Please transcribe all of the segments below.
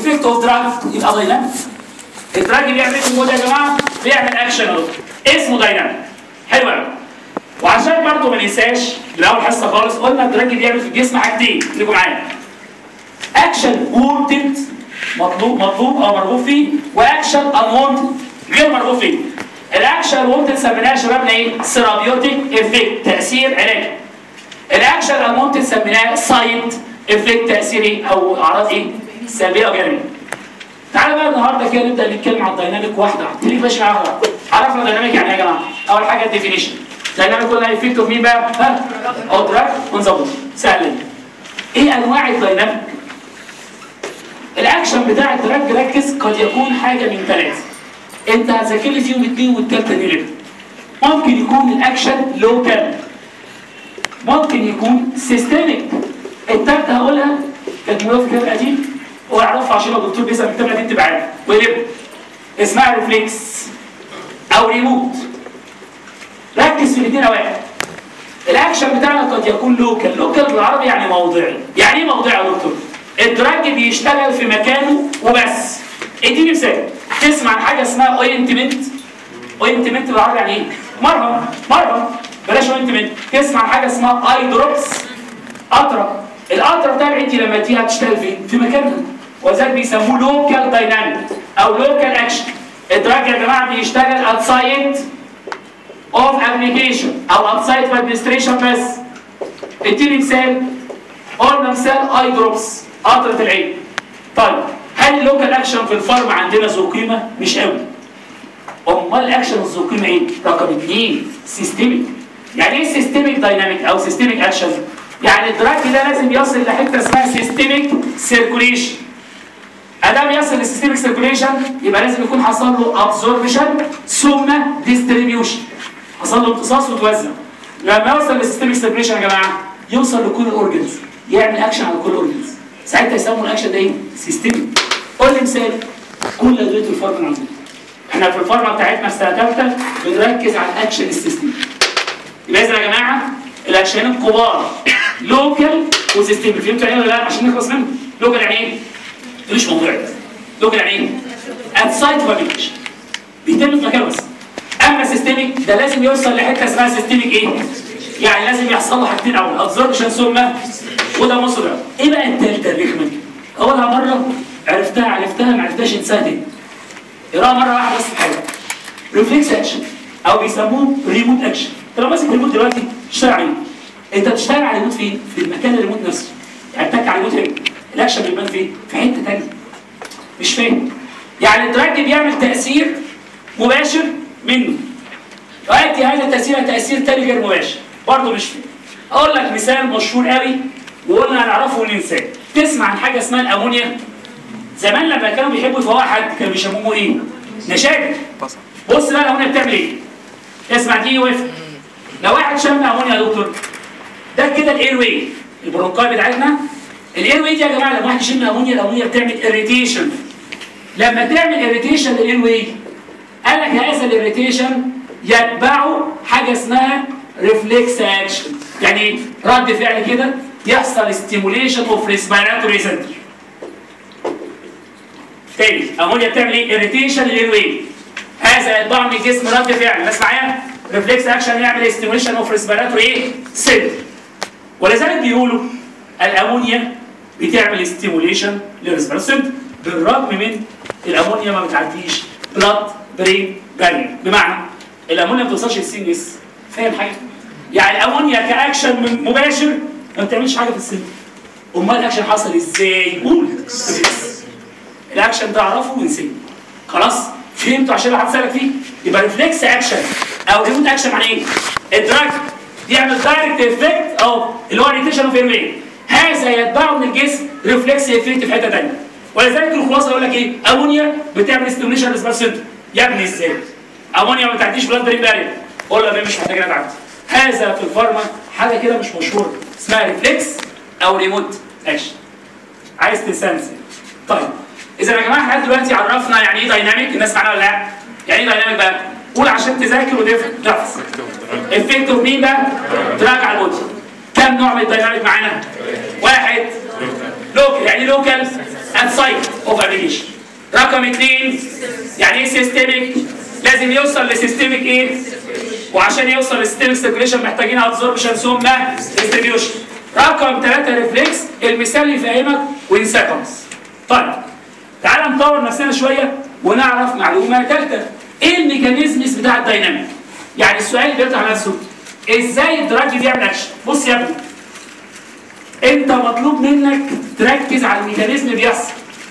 افكت اوف دراج يبقى دايناميك الدراج بيعمل ايه في المود يا جماعه؟ بيعمل اكشن اهو اسمه دايناميك حلو قوي وعشان برضه ما ننساش من اول حصه خالص قلنا الدراج بيعمل في الجسم حاجتين خليكم معايا اكشن وونتد مطلوب مطلوب او مرغوب فيه واكشن انوانتد غير مرغوب فيه الاكشن وونتد سميناها يا شبابنا ايه؟ سيرابيوتيك افكت تاثير علاجي الاكشن انوانتد سميناه سايد افكت تاثيري او اعراض ايه؟ سلبيه او جانبيه تعالى بقى النهارده كده نبدا نتكلم عن الدايناميك واحده واحده تيجي ماشي معاها واحدة. عرفنا دايناميك يعني ايه يا جماعه اول حاجه الديفينيشن دايناميك قلنا افكت اوف مين بقى ها او دراج ونظبط سهل ايه انواع الدايناميك الاكشن بتاع الدراج ركز قد يكون حاجه من ثلاثه انت هتذاكر لي فيهم اثنين والثالثه دي ليه ممكن يكون الاكشن لوكال ممكن يكون سيستميك الثالثه هقولها كانت موجوده في الكتاب القديم واعرفها عشان لو الدكتور بيسال الكتاب القديم تبقى عارف ويقلبها اسمها ريفلكس او ريموت ركز في الاثنين واحد الاكشن بتاعنا قد يكون لوكال لوكال بالعربي يعني موضعي يعني ايه موضعي يا دكتور الدراج بيشتغل في مكانه وبس اديني مثال تسمع عن حاجه اسمها اوينتمنت اوينتمنت بالعربي يعني ايه مرهم مرهم بلاش اوينتمنت تسمع عن حاجه اسمها اي دروبس قطره القطره بتاع العين دي لما تيجي هتشتغل فين في مكانها وذلك بيسموه لوكال دايناميك او لوكال اكشن الدراج يا جماعه بيشتغل اوتسايد اوف ابلكيشن او اوتسايد ادمنستريشن بس اديني مثال قلنا مثال اي دروبس قطره العين طيب هل اللوكال اكشن في الفارما عندنا ذو قيمه مش قوي امال الاكشن ذو قيمه ايه رقم اثنين سيستميك يعني ايه سيستميك دايناميك او سيستميك اكشن يعني الدراج ده لازم يصل لحته اسمها سيستميك سيركوليشن ادام يصل للسيستميك سيركوليشن يبقى لازم يكون حصل له ابزوربشن ثم ديستريبيوشن حصل له امتصاص وتوزع لما يوصل للسيستميك سيركوليشن يا جماعه يوصل لكل الاورجنز يعمل اكشن على كل الاورجنز ساعتها يسموا الاكشن ده ايه؟ سيستميك قول لي مثال كل ادويه الفارما عندنا احنا في الفارما بتاعتنا في سنه ثالثه بنركز على الاكشن السيستميك يبقى اذا يا جماعه الاكشنين الكبار لوكال وسيستميك فهمتوا يعني ولا لا عشان نخلص منه لوكال يعني ايه؟ مش موضوعي لوكال يعني ايه؟ ات سايت فابيليشن بيتم في مكانه بس اما سيستميك ده لازم يوصل لحته اسمها سيستميك ايه؟ يعني لازم يحصل له حاجتين اول ابزوربشن ثم وده مصر ايه بقى التالتة الرخمه دي؟ اولها مره عرفتها عرفتها ما عرفتهاش انساها تاني اقراها مره واحده بس في حاجه ريفلكس اكشن او بيسموه ريموت اكشن انت لو ماسك ريموت دلوقتي تشتغل عليه انت بتشتغل على الريموت فين؟ في المكان الريموت نفسه يعني تك على الريموت هنا الاكشن بيبان فين؟ في حته ثانيه مش فاهم يعني الدراج بيعمل تاثير مباشر منه وياتي هذا التاثير تاثير ثاني غير مباشر برضه مش فاهم اقول لك مثال مشهور قوي وقلنا هنعرفه وننساه تسمع عن حاجه اسمها الامونيا زمان لما كانوا بيحبوا يفوقوا حد كانوا بيسموه ايه؟ نشاجر بص بقى الامونيا بتعمل ايه؟ اسمع دي وقف لو واحد شم امونيا يا دكتور ده كده الاير واي البرونكاي بتاعتنا الاير واي دي يا جماعه لما واحد يشم امونيا الامونيا بتعمل اريتيشن لما تعمل اريتيشن للاير واي قال لك هذا الاريتيشن يتبعه حاجه اسمها ريفلكس اكشن يعني ايه؟ رد فعل كده يحصل ستيموليشن اوف ريسبيراتوري سنتر تاني امونيا بتعمل ايه؟ اريتيشن للاير واي هذا يتبع من الجسم رد فعل الناس معايا؟ ريفلكس اكشن يعمل ستيموليشن اوف ريسبيراتوري ايه؟ سنتر ولذلك بيقولوا الامونيا بتعمل ستيموليشن للريسبيراتوري سنتر بالرغم من الامونيا ما بتعديش بلاد برين بارير بمعنى الامونيا ما بتوصلش للسي ان اس فاهم حاجه؟ يعني الامونيا كاكشن من- مباشر ما بتعملش حاجه في السن امال الاكشن حصل ازاي؟ قول الاكشن ده اعرفه وانسيه خلاص فهمتوا عشان لو حد سالك فيه يبقى ريفلكس اكشن او ريموت اكشن معناه ايه؟ الدراج يعمل دايركت افكت او اللي هو ريتيشن اوف اير هذا يتبعه من الجسم ريفلكس افكت في حته ثانيه ولذلك الخلاصه يقول لك ايه؟ امونيا بتعمل ستيميوليشن ريسبونس سنتر يا ابني ازاي؟ امونيا ما بتعديش بلاد برين بارير قول له مش محتاجه تعدي هذا في الفارما حاجه كده مش مشهوره اسمها ريفلكس او ريموت اكشن عايز تسنسل طيب اذا يا جماعه احنا دلوقتي عرفنا يعني ايه دايناميك الناس معانا ولا لا؟ يعني ايه دايناميك بقى؟ قول عشان تذاكر وتحفظ افكت اوف مين بقى؟ دراج على البودي كم نوع من الدايناميك معانا؟ واحد لوكال يعني لوكال at site of application رقم اثنين يعني ايه سيستميك لازم يوصل لسيستميك ايه وعشان يوصل لسيستميك سيركيليشن محتاجين ابزوربشن ثم ديستريبيوشن رقم ثلاثة ريفلكس المثال اللي يفهمك وين سيكونds طيب تعال نطور نفسنا شويه ونعرف معلومه ثالثه ايه الميكانيزمز بتاع الدايناميك يعني السؤال اللي بيطرح نفسه ازاي الدراج بيعمل اكشن بص يا ابني انت مطلوب منك تركز على الميكانيزم اللي بيحصل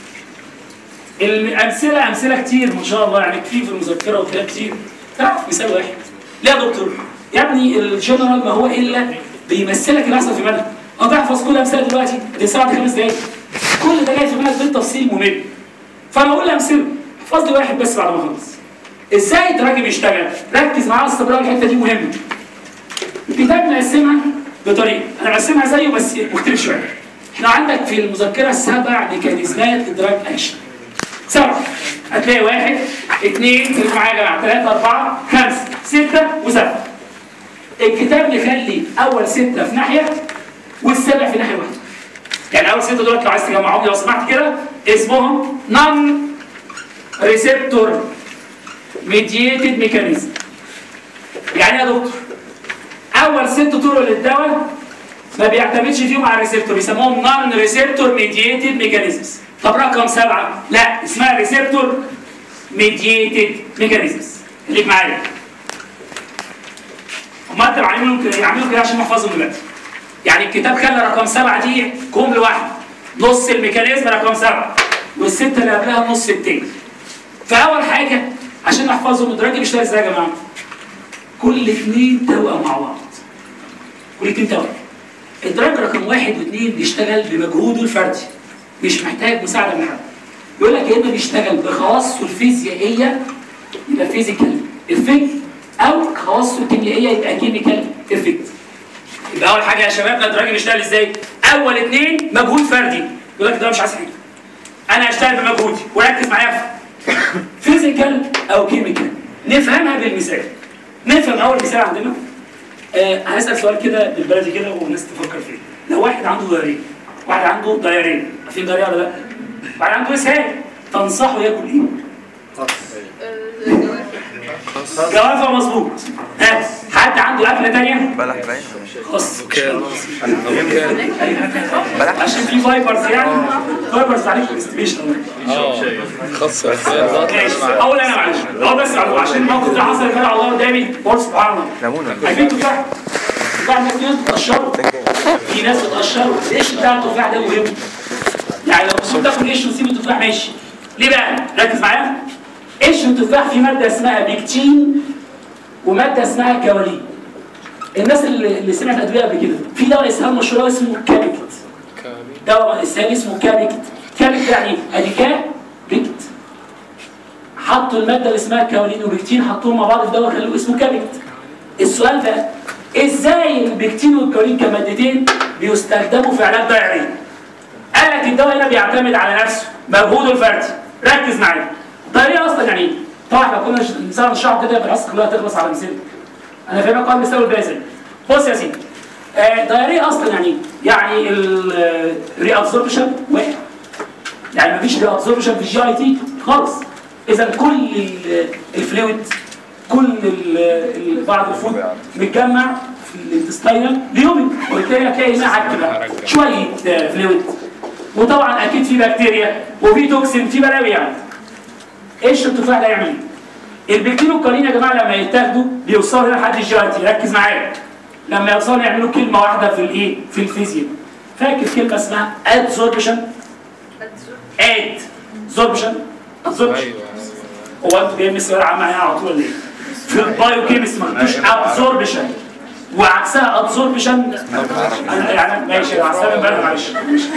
الامثله امثله كتير ما شاء الله يعني كتير في المذكره وكلام كتير تعرف مثال واحد ليه يا دكتور يا ابني الجنرال ما هو الا بيمثلك اللي حصل في بالك اه تحفظ كل الامثله دلوقتي دي ساعه خمس دقايق كل ده جاي في بالك بالتفصيل ممل فانا اقول امثله احفظ لي واحد بس بعد ما اخلص ازاي الدراج بيشتغل ركز معايا استمرار الحته دي مهمه الكتاب مقسمها بطريقه انا مقسمها زيه بس مختلف شويه احنا عندك في المذكره سبع ميكانيزمات ادراج اكشن سبعه هتلاقي واحد اثنين خليكم معايا يا جماعه ثلاثه اربعه خمسه سته وسبعه الكتاب مخلي اول سته في ناحيه والسبع في ناحيه واحده يعني اول سته دول لو عايز تجمعهم لو سمحت كده اسمهم نون ريسبتور ميدييتد ميكانيزم يعني يا دكتور اول ست طرق للدواء ما بيعتمدش فيهم على الريسبتور بيسموهم نون ريسبتور ميدييتد ميكانيزمز طب رقم سبعه لا اسمها ريسبتور ميدييتد ميكانيزمز خليك معايا هما انت عاملين كده يعملوا كده عشان نحفظهم دلوقتي يعني الكتاب خلى رقم سبعه دي كوم لوحده نص الميكانيزم رقم سبعه والسته اللي قبلها النص التاني فاول حاجه عشان نحفظهم الدراج بيشتغل ازاي يا جماعه؟ كل اثنين توأم مع بعض كل اثنين توأم الدراج رقم واحد واثنين بيشتغل بمجهوده الفردي مش محتاج مساعده من حد يقول لك يا اما بيشتغل بخواصه الفيزيائيه يبقى فيزيكال افكت او خواصه الكيميائيه يبقى كيميكال افكت يبقى اول حاجه يا شباب الدراج بيشتغل ازاي؟ اول اثنين مجهود فردي يقول لك ده مش عايز حاجه انا هشتغل بمجهودي وركز معايا فيزيكال او كيميكال نفهمها بالمثال نفهم اول مثال عندنا آه هنسال سؤال كده بالبلدي كده والناس تفكر فيه لو واحد عنده ضيارين واحد عنده ضيارين عارفين ضيارين ولا لا؟ واحد عنده اسهال تنصحه ياكل ايه؟ جوافه مظبوط ها حد عنده اكله ثانيه؟ بلح باين خص بلح عشان في فايبرز يعني فايبرز عليك الاستيميشن خاص ماشي اقول انا معلش اقول بس معلومة. عشان الموقف ده حصل كده على الله قدامي قول سبحان الله ليمون ولا عارفين التفاح؟ التفاح الناس دي بتقشره في ناس بتقشره القش بتاع التفاح ده مهم يعني لو كنت تاكل قش وتسيب التفاح ماشي ليه بقى؟ ركز معايا قش التفاح فيه ماده اسمها بيكتين وماده اسمها كوالين الناس اللي, اللي سمعت ادويه قبل كده في دواء اسهال مشهور أوي اسمه كابيكت دواء اسهال اسمه كابيكت كابيكت يعني إيه؟ ادي كا بيكت حطوا الماده اللي اسمها كاولين وبكتين حطوهم مع بعض في دواء خلوه اسمه كابيكت السؤال بقى ازاي البكتين والكاولين كمادتين بيستخدموا في علاج ضيعين قال لك الدواء هنا بيعتمد على نفسه مجهوده الفردي ركز معايا ضيعيه اصلا يعني ايه طبعا لو كنا مثلا نشرح كده الحصه كلها تخلص على مثال انا فاهمك قال مثال والباقي زي بص يا سيدي آه ضيعيه اصلا يعني ايه يعني الري ابزوربشن واحد يعني مفيش ري ابزوربشن في الجي اي تي خالص اذا كل ال- الفلويد كل ال- ال- بعض الفود متجمع في الانتستينال ليومي وبالتالي هتلاقي هنا عك بقى شويه آه، فلويد وطبعا اكيد في بكتيريا وفي توكسين في بلاوي يعني ايش التفاح ده يعمل ايه؟ البكتيروكالين يا جماعه لما يتاخدوا بيوصلوا هنا لحد الجي اي تي ركز معايا لما يوصلوا يعملوا كلمه واحده في الايه؟ في الفيزياء فاكر كلمه اسمها ادزوربشن اد زوربشن ادزوربشن ايوه هو انتوا جايين من الثانويه العامه هنا على طول ولا ايه؟ في البايو كيمستري ما خدتوش ابزوربشن وعكسها ابزوربشن انا يعني ماشي انا عصام امبارح معلش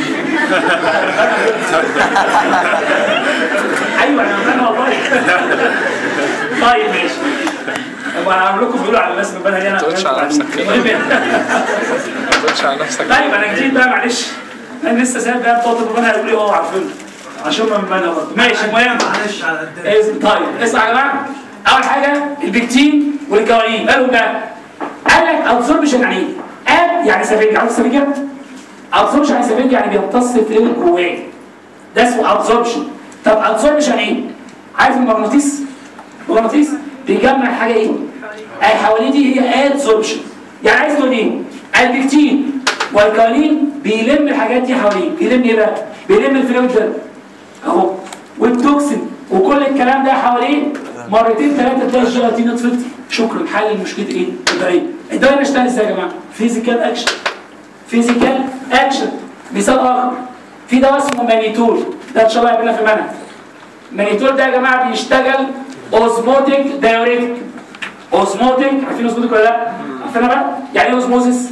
ايوه انا امبارح والله طيب ماشي طب انا هعمل لكم بيقولوا على الناس من بدري انا تقولش على نفسك كده. المهم يعني. ما تقولش على نفسك طيب انا جديد بقى معلش انا لسه سايب بقى بتوع طب انا هيقولوا لي اه عارفينه عشان ما من انا برضه ماشي المهم معلش على قد إيه، طيب اسمع يا جماعه اول حاجه البكتين والكوالين قالوا بقى قال لك ابزوربشن يعني ايه؟ اب يعني سفنجه عارف السفنجه؟ ابزوربشن يعني سفنجه يعني بيمتص فلويد جواه ده اسمه ابزوربشن طب ابزوربشن ايه؟ عارف المغناطيس؟ المغناطيس بيجمع حاجه ايه؟ اي حواليه دي هي ادزوربشن يعني عايز تقول ايه؟ البكتين والكالين بيلم الحاجات دي حواليه بيلم ايه بقى؟ بيلم الفلويد ده اهو والتوكسين وكل الكلام ده حواليه مرتين ثلاثه تلاقي الجيلاتين اتفضي شكرا حل مشكله ايه؟ الدواء الدواء بيشتغل ازاي يا جماعه؟ فيزيكال اكشن فيزيكال اكشن مثال اخر في دواء اسمه مانيتول ده ان شاء الله هيعملنا في المنهج مانيتول ده يا جماعه بيشتغل اوزموتيك دايوريتك اوزموتيك عارفين اوزموتيك ولا لا؟ عارفينها بقى؟ يعني ايه اوزموزيس؟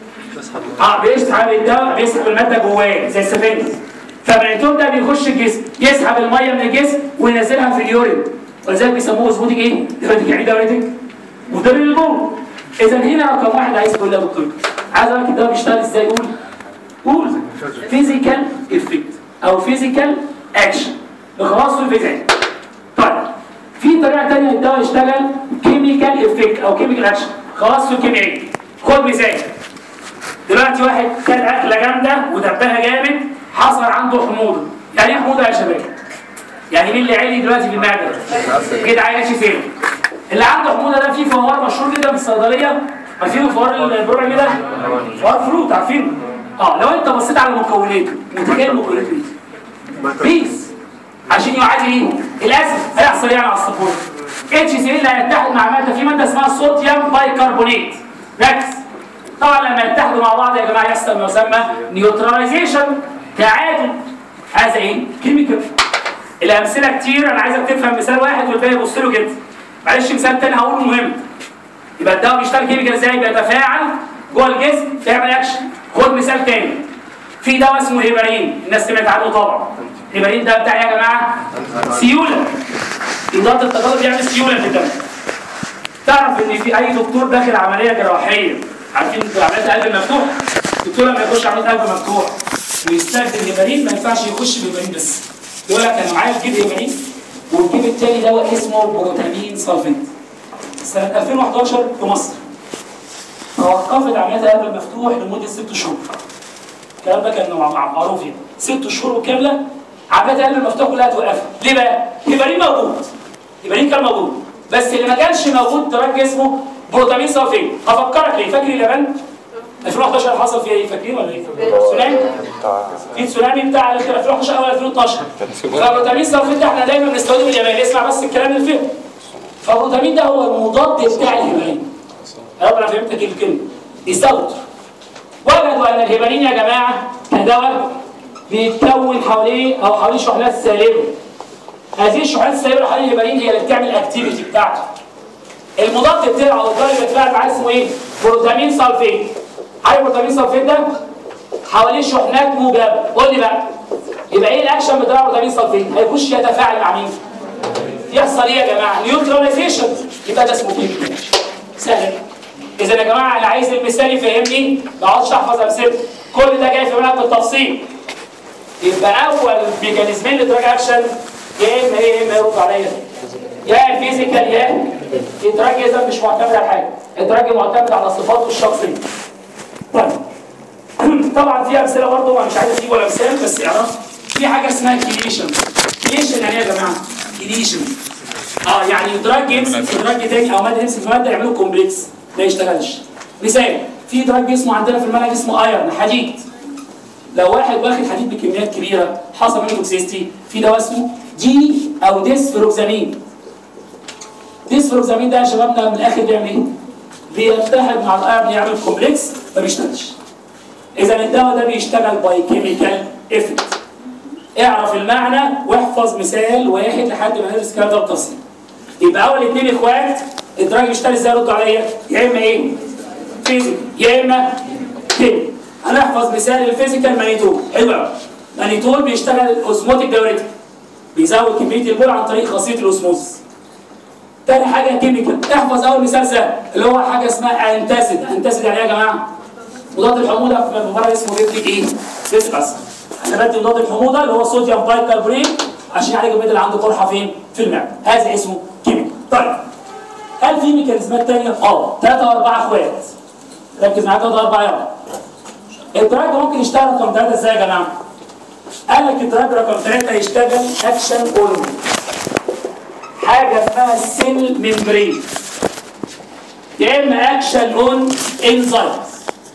اه بيسحب الدواء بيسحب الماده جواه زي السفنج فالمانيتول ده بيخش الجسم يسحب الميه من الجسم وينزلها في اليورين ولذلك بيسموه اوزموتيك ايه؟ دايوريتك يعني ايه دايوريتك؟ مدرب للبول اذا هنا رقم واحد عايز تقول لي يا دكتور عايز اقول لك الدواء بيشتغل ازاي قول قول فيزيكال افكت او فيزيكال اكشن بخلاصه الفيزيك طيب في طريقه ثانيه الدواء يشتغل كيميكال افكت او كيميكال اكشن خلاصه كيميائي خد مثال دلوقتي واحد كل اكله جامده ودبها جامد حصل عنده حموضه يعني ايه حموضه يا شباب يعني مين اللي عالي دلوقتي في المعده كده عايش فين اللي عنده حموضه ده في فوار مشهور جدا في الصيدليه عارفين فوار البرع كده فوار فروت عارفين اه لو انت بصيت على مكوناته متخيل مكوناته ايه بيس عشان يعادل ايه الاسيد هيحصل يعني على السبورت اتش سي ال هيتحد مع ماده في ماده اسمها صوديوم بايكربونات ركز طبعا لما يتحدوا مع بعض يا جماعه يحصل ما يسمى نيوتراليزيشن تعادل هذا ايه كيميكال الامثله كتير انا عايزك تفهم مثال واحد والباقي يبص له كده معلش مثال تاني هقوله مهم يبقى الدواء بيشتغل كيميكال ازاي بيتفاعل جوه الجسم فيعمل اكشن خد مثال تاني في دواء اسمه هيبارين الناس سمعت عنه طبعا هيبارين ده بتاع إيه يا جماعه سيوله مضاد التجلط بيعمل سيوله في الدم تعرف ان في اي دكتور داخل عمليه جراحيه عارفين عمليه القلب المفتوح الدكتور لما يخش عمليه قلب مفتوح ويستخدم هيبارين ما ينفعش يخش بهيبارين بس يقول لك انا معايا تجيب هيبارين وتجيب التاني دواء اسمه بروتامين سلفنت سنه 2011 في مصر توقفت عمليات القلب المفتوح لمده ست شهور الكلام ده كان مع- مع- معروف يعني ست شهور كامله عمليات القلب المفتوح كلها توقفت ليه بقى؟ هيبارين موجود هيبارين كان موجود بس اللي ما كانش موجود دراج اسمه بروتامين سلفيت هفكرك ليه فاكر اليابان 2011 حصل فيها ايه فاكرين ولا ايه؟ تسونامي في تسونامي بتاع 2011 او 2012 فبروتامين سلفيت ده احنا دايما بنستخدمه في اليابان اسمع بس الكلام اللي فيه فالبروتامين ده هو المضاد بتاع الهيبارين يا رب انا فهمتك الكلمه يستوت وجدوا ان الهيبارين يا جماعه كدواء بيتكون حواليه او حواليه شحنات سالبه هذه الشحنات السالبه اللي حوالين الهيبارين هي اللي بتعمل الاكتيفيتي بتاعته المضاد بتاعه او الدواء اللي بيتفاعل معاه اسمه ايه؟ بروتامين سلفيت عارف بروتامين سلفيت ده؟ حواليه شحنات موجبه قول لي بقى يبقى ايه الاكشن بتاع بروتامين سلفيت؟ هيخش يتفاعل مع مين؟ يحصل ايه يا جماعه؟ نيوتراليزيشن يبقى ده اسمه كيميكال سهل اذا يا جماعه اللي عايز المثال يفهمني ما اقعدش احفظ امثله كل ده جاي في منهج التفصيل يبقى اول ميكانيزمين لدراج اكشن يا اما ايه يا اما يرد عليا يا الفيزيكال يا الدراج اذا مش معتمد على حاجه الدراج معتمد على صفاته الشخصيه طيب طبعا في امثله برضه انا مش عايز اجيب ولا مثال بس اعرف في حاجه اسمها كيليشن كيليشن يعني ايه يا جماعه كيليشن اه يعني دراج يمسك دراج تاني او ماده يمسك في ماده يعملوا كومبلكس ما يشتغلش مثال في دراج اسمه عندنا في المنهج اسمه ايرن حديد لو واحد واخد حديد بكميات كبيره حصل منه توكسيستي في دواء اسمه جي او ديسفروكسامين ديسفروكسامين ده يا شبابنا من الاخر بيعمل ايه؟ بيتحد مع الايرن يعمل كومبلكس ما بيشتغلش اذا الدواء ده بيشتغل باي كيميكال افكت اعرف المعنى واحفظ مثال واحد لحد ما ندرس الكلام ده بالتفصيل يبقى اول اتنين اخوات الدراج يشتغل ازاي يردوا عليا يا اما ايه فيزيك يا اما كيمي هنحفظ مثال الفيزيكال مانيتول حلو قوي مانيتول بيشتغل اوزموتيك دايوريتك بيزود كميه البول عن طريق خاصيه الاوسموز تاني حاجه كيميكال احفظ اول مثال سهل اللي هو حاجه اسمها انتاسيد انتاسيد يعني ايه يا جماعه مضاد الحموضه في مبرر اسمه بيبتيك ايه بيبتيك اسيد انا بدي مضاد الحموضه اللي هو صوديوم بايكربونات عشان يعالج المريض اللي عنده قرحه فين في المعده هذا اسمه كيميكال طيب هل في ميكانيزمات تانية؟ اه ثلاثة وأربعة إخوات ركز معايا ثلاثة وأربعة يلا الدراج ممكن يشتغل رقم ثلاثة إزاي يا جماعة؟ قال لك الدراج رقم ثلاثة يشتغل اكشن اون حاجة اسمها السيل ممبرين يا اما اكشن اون انزايمز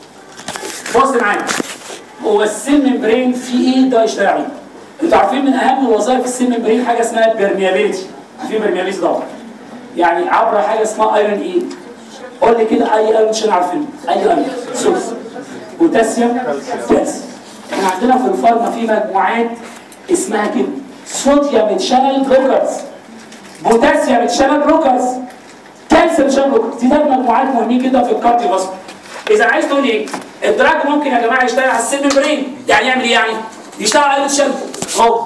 بص معايا هو السيل ممبرين في ايه ده يشتغل عليه انتوا عارفين من اهم وظائف السيل ممبرين حاجه اسمها البرميابيلتي في برميابيلتي طبعا يعني عبر حاجه اسمها ايرون ايه قول لي كده اي ايرون عشان عارفين اي ايرون سولس بوتاسيوم كالسيوم احنا عندنا في الفارما في مجموعات اسمها كده صوديوم شانل بلوكرز بوتاسيوم شانل بلوكرز كالسيوم شانل بلوكرز دي ثلاث مجموعات مهمين جدا في الكارديو فاسكولار اذا عايز تقول لي ايه الدراج ممكن يا جماعه يشتغل على السيل ممبرين يعني يعمل ايه يعني يشتغل على الشانل اهو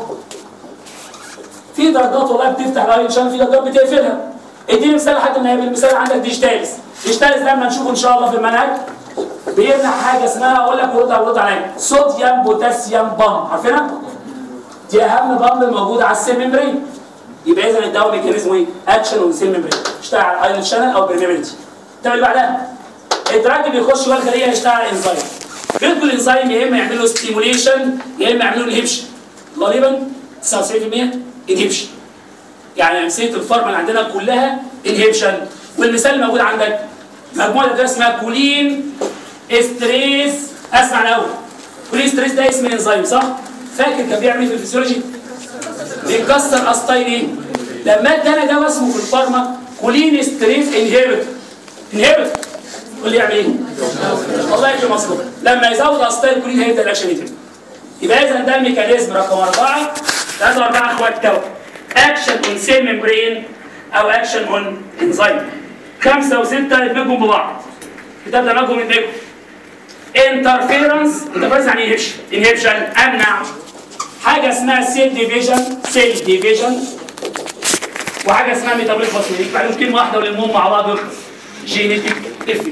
في درجات والله بتفتح الايون شانل في درجات بتقفلها اديني مثال حد من المثال عندك ديجيتاليز ديجيتاليز لما نشوفه ان شاء الله في المنهج بيمنع حاجه اسمها اقول لك ورد على رد عليا صوديوم بوتاسيوم بامب عارفينها؟ دي اهم بامب موجوده على السيل ممبرين يبقى اذا الدواء ميكانيزمه ايه؟ اكشن والسيل ممبرين اشتغل على الايون شانل او برميبيلتي طب اللي بعدها الدراج بيخش جوه الخليه يشتغل على انزيم بيدخل الانزيم يا اما يعمل له ستيموليشن يا اما يعمل له انهبشن غالبا 99% انهبشن يعني امثله الفارما اللي عندنا كلها انهبشن والمثال الموجود عندك مجموعه ده اسمها كولين استريس اسمع الاول كولين استريس ده اسم الانزيم صح؟ فاكر كان بيعمل ايه في الفسيولوجي؟ بيكسر اسطيل ايه؟ لما ادى انا دواء اسمه في الفارما كولين ستريس انهبيتور انهبيتور قول لي يعمل ايه؟ والله يجي مصروف لما يزود اسطيل كولين هيبدا الاكشن يتم يبقى اذا ده الميكانيزم رقم اربعه ثلاثه واربعه اخوات توأم اكشن اون سيل ممبرين او اكشن اون انزيم خمسه وسته يدمجهم ببعض كتاب دمجهم يدمجهم انترفيرنس انترفيرنس يعني انهبشن انهبشن امنع حاجه اسمها سيل ديفيجن سيل ديفيجن وحاجه اسمها ميتابوليك فاسفوريك بعدين كلمه واحده ولمهم مع بعض يخلص جينيتيك افكت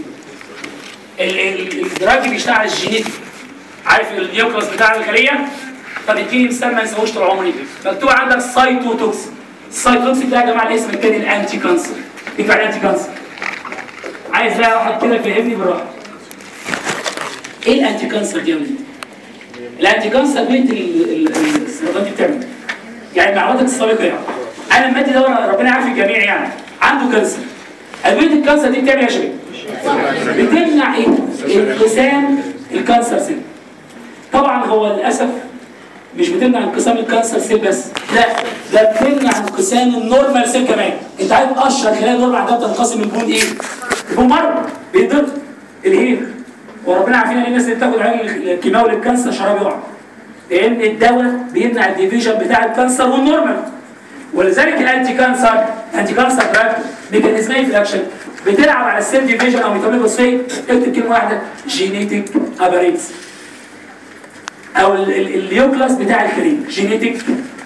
الدراج بيشتغل على الجينيتيك عارف النيوكلاس بتاع الخليه طب اديني مثال ما نسووش طول عمري مكتوب عندك سايتوتوكسين السايتوتوكسين ده يا جماعه الاسم الثاني الانتي كانسر ينفع الانتي كانسر عايز بقى واحد كده يفهمني بالراحه ايه الانتي كانسر دي يا ولد؟ الانتي كانسر بيت السرطان دي بتعمل يعني معلوماتك السابقه يعني انا لما ادي دواء ربنا يعافي الجميع يعني عنده كانسر ادويه الكانسر دي بتعمل ايه يا شباب؟ بتمنع ايه؟ انقسام الكانسر سيل طبعا هو للاسف مش بتمنع انقسام الكانسر سيل بس لا ده بتمنع انقسام النورمال سيل كمان انت عارف اشهر خلايا النورمال عندها بتنقسم من بون ايه؟ بون مرض بيضر الهير وربنا عارفين ان الناس اللي بتاخد علاج الكيماوي للكانسر شراب يقع لان الدواء بيمنع الديفيجن بتاع الكانسر والنورمال ولذلك الانتي كانسر انتي كانسر دراج ميكانيزمين في الاكشن بتلعب على السيل ديفيجن او ميتابوليك فوسفيت اكتب كلمه واحده جينيتيك اباريتس او اليوكلاس بتاع الكريم جينيتيك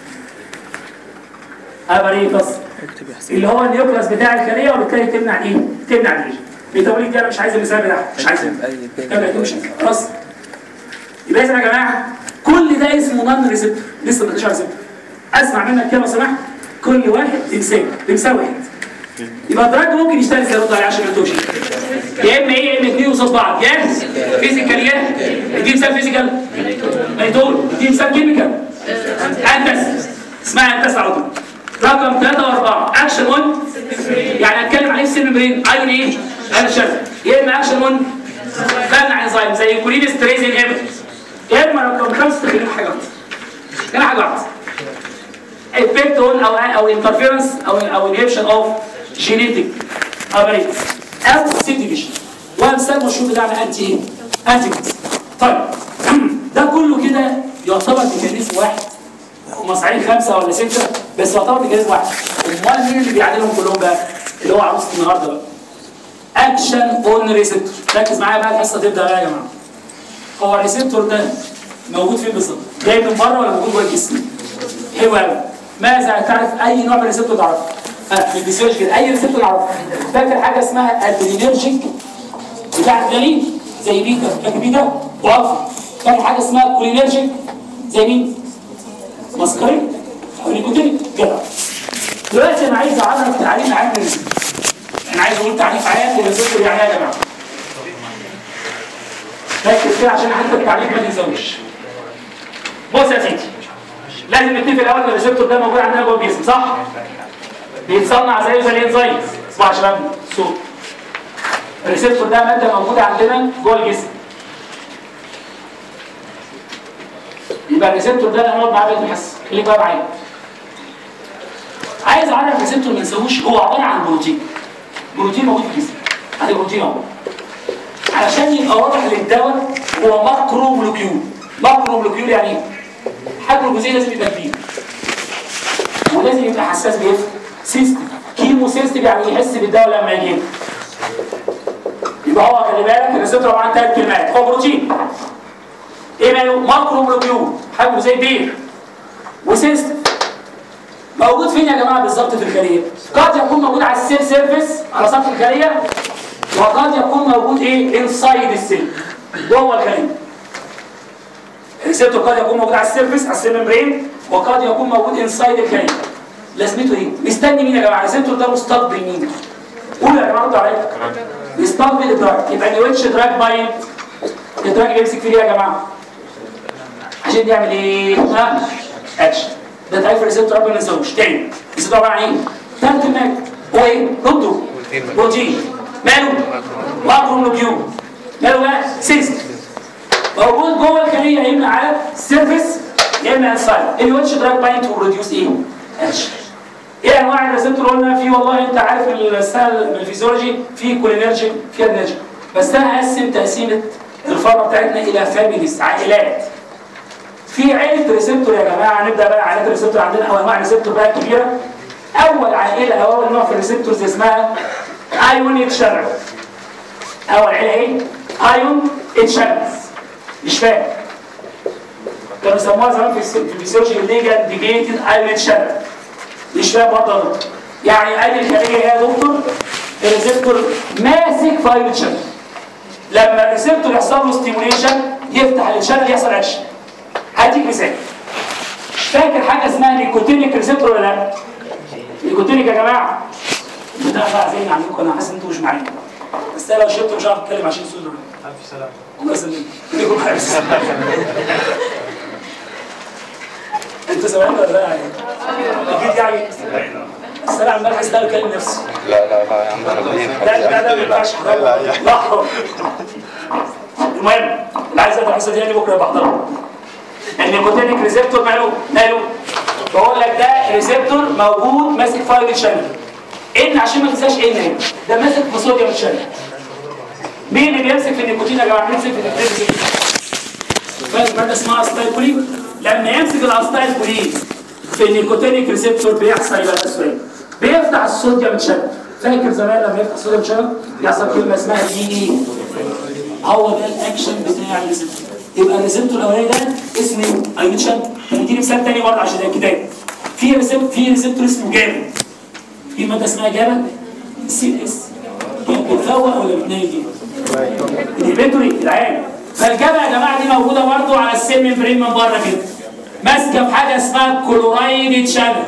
اباريتس اللي هو اليوكلاس بتاع الخليه وبالتالي تمنع ايه؟ تمنع الفيجن ميتابوليك دي انا مش عايز المثال بتاعها مش عايز خلاص يبقى اذا يا جماعه كل ده اسمه نون ريسبتور لسه ما ريسبتور اسمع منك كده لو سمحت كل واحد تمثال تمثال واحد يبقى الدراج ممكن يشتغل زي رد عليه عشان ما تتوهش يا اما ايه يا اما اثنين قصاد بعض يا فيزيكال يا دي مثال فيزيكال ميتول دي مثال كيميكال هندسه اسمها هندسه على طول رقم ثلاثة وأربعة أكشن أون يعني أتكلم عليه السيل ممبرين أيون إيه؟ أنا شايف يا إما أكشن أون بمنع انزيم زي كولين ستريز انهبيتورز يا إما رقم خمسة تخلينا حاجة واحدة هنا حاجة واحدة افكت اون او او انترفيرنس او او انهبشن اوف جينيتيك ابريتس او سيل ديفيجن ومثال مشهور بتاعنا انتي ايه؟ انتي طيب ده كله كده يعتبر ميكانيزم واحد هم صحيح خمسه ولا سته بس يعتبر ميكانيزم واحد امال مين اللي بيعدلهم كلهم بقى؟ اللي هو عروسه النهارده بقى اكشن اون ريسبتور ركز معايا بقى الحصه تبدا بقى يا جماعه هو الريسبتور ده موجود فين بالظبط؟ جاي من بره ولا موجود جوه الجسم؟ حلو قوي ماذا تعرف اي نوع من الريسبتور تعرفه؟ ها في الفسيولوجي كده اي ريسبتور تعرفه فاكر حاجه اسمها ادرينرجيك بتاع الجنين زي بيتا فاكر بيتا والفا فاكر حاجه اسمها كولينرجيك زي مين؟ مسكرين او نيكوتين كده دلوقتي انا عايز اعرف تعريف عام للريسبتور انا عايز اقول تعريف عام للريسبتور يعني ايه يا جماعه؟ ركز كده عشان حتى التعريف ما تنساوش بص يا سيدي لازم نتفق الاول ان الريسبتور ده موجود عندنا جوه الجسم صح؟ بيتصنع زيه زي الانزيم اسمعوا يا شباب صوت الريسبتور ده ماده موجوده عندنا جوه الجسم يبقى الريسبتور ده هنقعد معاه بقى نحس خليك بقى معايا عايز اعرف الريسبتور ما نسويش هو عباره عن بروتين بروتين موجود في الجسم ادي بروتين اهو علشان يبقى واضح للدواء هو ماكرو مولكيول ماكرو مولكيول يعني ايه؟ حجم الجزيء لازم يبقى كبير ولازم يبقى حساس بيفرق سيستم كيمو سيستم يعني يحس بالدواء لما يجي يبقى هو خلي بالك الريسبتور عباره عن ثلاث كلمات هو بروتين ايه ماله؟ ماكرو مولكيول حجمه زي بير وسيستم موجود فين يا جماعه بالظبط في الخليه؟ قد يكون موجود على السيل سيرفيس على سطح الخليه وقد يكون موجود ايه؟ انسايد السيل جوه الخليه الريسبتور قد يكون موجود على السيرفيس على السيل ممبرين وقد يكون موجود انسايد الخليه لازمته ايه؟ مستني مين يا جماعه؟ الريسبتور ده مستقبل مين؟ قولوا يا جماعه ردوا عليا مستقبل الدراج يبقى نيوتش دراج بايند الدراج بيمسك فيه ايه يا جماعه؟ عشان يعمل ايه؟ ها؟ اكشن ده تعريف الريسبتور قبل ما ننساهوش تاني الريسبتور عباره عن ايه؟ ثلاث كلمات هو ايه؟ ضده بروتين ماله؟ ماكرو مولكيول ماله بقى؟ سيستم موجود جوه الخليه يا اما على السيرفيس يا اما انسايد الواتش دراج بايند تو بروديوس ايه؟ اكشن ايه انواع الريسبتور قلنا في والله انت عارف السهل من الفيزيولوجي في كولينرجيك في ادنرجيك بس انا هقسم تقسيمه الفاره بتاعتنا الى فاميليز عائلات في عيله ريسبتور يا جماعه نبدا بقى عائلات الريسبتور عندنا او انواع الريسبتور بقى كبيره اول عائله او اول نوع في الريسبتورز اسمها ايون اتشانل اول عيله ايه؟ ايون اتشانلز مش فاهم كانوا يسموها زمان في الس- في الفيزيولوجي الليجا ديجيتد ايون اتشانل مش فاهم برضه أنا. يعني ادي الخليه ايه يا دكتور؟ الريسبتور ماسك في ايون اتشانل لما الريسبتور يحصل له ستيموليشن يفتح الشانل يحصل اكشن هديك مثال فاكر حاجه اسمها نيكوتينيك ريسبتور ولا لا؟ نيكوتينيك يا جماعه ده بقى زي عنكم انا حاسس ان انتوا مش معايا بس انا لو شربت مش هعرف اتكلم عشان صدر الف سلامه الله يسلمك ليكم حارس انت سامعني ولا لا يعني؟ اكيد يعني السلام عمال حاسس ان انا بكلم نفسي لا لا لا يا عم ربنا لا لا ده ما ينفعش لحظه المهم اللي عايز ياخد الحصه دي يعني بكره يبقى احضرها النيكوتينيك ريسبتور ماله ماله بقول لك ده ريسبتور موجود ماسك فايل شانل ان عشان ما تنساش ان هنا ده ماسك في صوديوم شانل مين اللي بيمسك في النيكوتين يا جماعه بيمسك في النيكوتين فاهم ماده اسمها استايكولين لما يمسك الاستايكولين في النيكوتينيك ريسبتور بيحصل يبقى ده السؤال بيفتح الصوديوم شانل فاكر زمان لما يفتح الصوديوم شانل يحصل كلمه اسمها دي ايه هو ده الاكشن بتاع الريسبتور يبقى الريسبتور الاولاني ده اسمه ايون شانل ونديني مثال تاني برضه عشان ده الكتاب في ريسبتور في ريسبتور اسمه جابا في ماده اسمها جابا سي اس بتفوق ولا بتنام دي؟ الانهبيتوري العين فالجبهه يا جماعه دي موجوده برضه على السيل ممبرين من بره كده ماسكه في حاجه اسمها كلورايد تشانل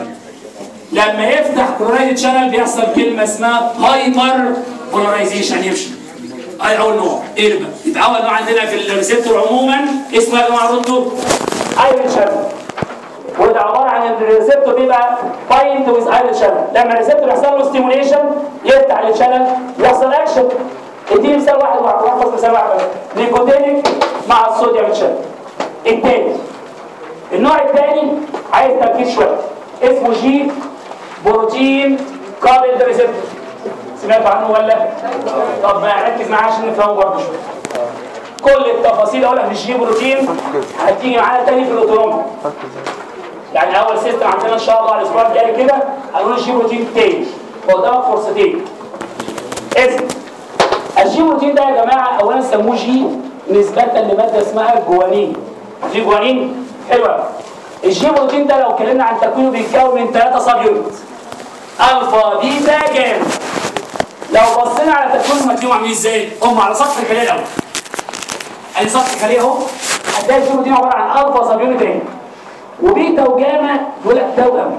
لما يفتح كلورايد تشانل بيحصل كلمه اسمها هايبر بولاريزيشن يمشي اي اول نوع ايه بقى يبقى اول نوع عندنا في الريسبتور عموما اسمه يا جماعه ردوا ايرون شانل وده عباره عن ان الريسبتور بيبقى بايند ويز ايرون شانل لما الريسبتور يحصل له ستيموليشن يفتح الشانل يحصل اكشن اديني مثال واحد واحفظ مثال واحد بس نيكوتينيك مع الصوديوم شانل التاني النوع الثاني عايز تركيز شويه اسمه جي بروتين قابل ريسبتور سمعت عنه ولا طب ما ركز معايا عشان نفهمه برضه شويه كل التفاصيل اقولها في الجي بروتين هتيجي معانا تاني في الاوتونومي يعني اول سيستم عندنا ان شاء الله على الاسبوع الجاي كده هنقول الجي بروتين تاني قدامك فرصتين اسم الجي بروتين ده يا جماعه اولا سموه جي نسبه لماده اسمها الجوانين في جوانين حلوه الجي بروتين ده لو اتكلمنا عن تكوينه بيتكون من ثلاثه سب يونت الفا بيتا جاما لو بصينا على تكوينهم هتلاقيهم عاملين ازاي؟ هم على سطح الخليه الاول ادي سطح الخليه اهو هتلاقي الجي بروتين عباره عن الفا سب يونت اهي وبيتا وجاما دول توأم